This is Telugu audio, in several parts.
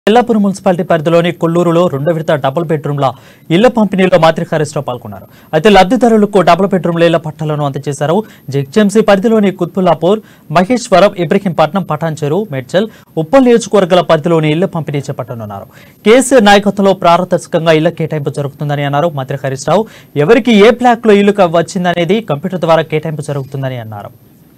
ఎల్లాపురం మున్సిపాలిటీ పరిధిలోని కొల్లూరులో రెండో విడత డబుల్ బెడ్రూమ్ల ఇళ్ల పంపిణీలో మాతృ హరీష్రావు పాల్గొన్నారు అయితే లబ్ధిదారులకు డబుల్ బెడ్రూమ్ల ఇళ్ల పట్టాలను అందజేశారు జెగ్జెంసీ పరిధిలోని కుత్బుల్లాపూర్ మహేశ్వరం ఇబ్రహీంపట్నం పటాన్చెరు మేడ్చల్ ఉప్పల్ నియోజకవర్గాల పరిధిలోని ఇళ్ల పంపిణీ చేపట్టనున్నారు కేసీఆర్ నాయకత్వంలో పారదర్శకంగా ఇళ్ల కేటాయింపు జరుగుతుందని అన్నారు మంత్రి హరీష్ రావు ఎవరికి ఏ బ్లాక్ లో ఇల్లు వచ్చిందనేది కంప్యూటర్ ద్వారా కేటాయింపు జరుగుతుందని అన్నారు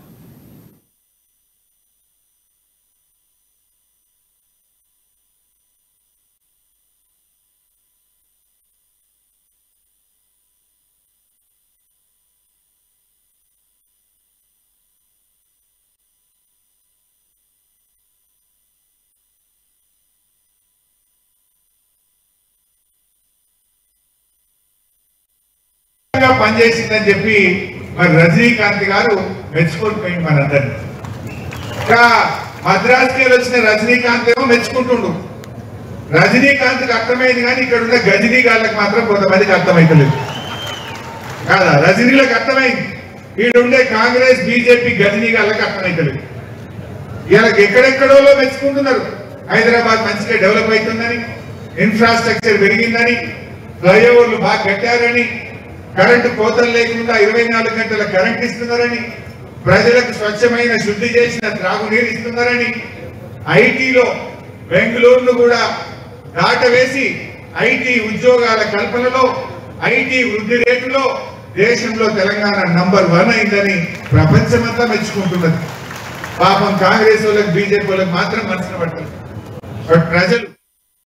గా పనిచేసిందని చెప్పి మరి రజనీకాంత్ గారు మెచ్చుకొని పోయింది మనందరినీ ఇంకా మద్రాసుకి వెళ్ళి వచ్చిన రజనీకాంత్ ఏమో మెచ్చుకుంటుండు రజనీకాంత్కి అర్థమైంది కానీ ఇక్కడ ఉన్న గజనీ గాళ్ళకి మాత్రం కొంతమందికి అర్థమైతలేదు కాదా రజనీలకు అర్థమైంది ఈడుండే కాంగ్రెస్ బీజేపీ గజనీ గాళ్ళకి అర్థమైతలేదు వీళ్ళకి ఎక్కడెక్కడో మెచ్చుకుంటున్నారు హైదరాబాద్ మంచిగా డెవలప్ అవుతుందని ఇన్ఫ్రాస్ట్రక్చర్ పెరిగిందని ఫ్లైఓవర్లు బాగా కట్టారని కరెంటు కోతలు లేకుండా ఇరవై నాలుగు గంటల కరెంట్ ఇస్తున్నారని ప్రజలకు స్వచ్ఛమైన శుద్ధి చేసిన త్రాగునీరు ఇస్తున్నారని ఐటీలో బెంగళూరును కూడా దాటవేసి ఐటీ ఉద్యోగాల కల్పనలో ఐటీ వృద్ధి రేటులో దేశంలో తెలంగాణ నంబర్ వన్ అయిందని ప్రపంచమంతా మెచ్చుకుంటున్నది పాపం కాంగ్రెస్ వాళ్ళకి బీజేపీ వాళ్ళకి మాత్రం మనసున పడుతుంది బట్ ప్రజలు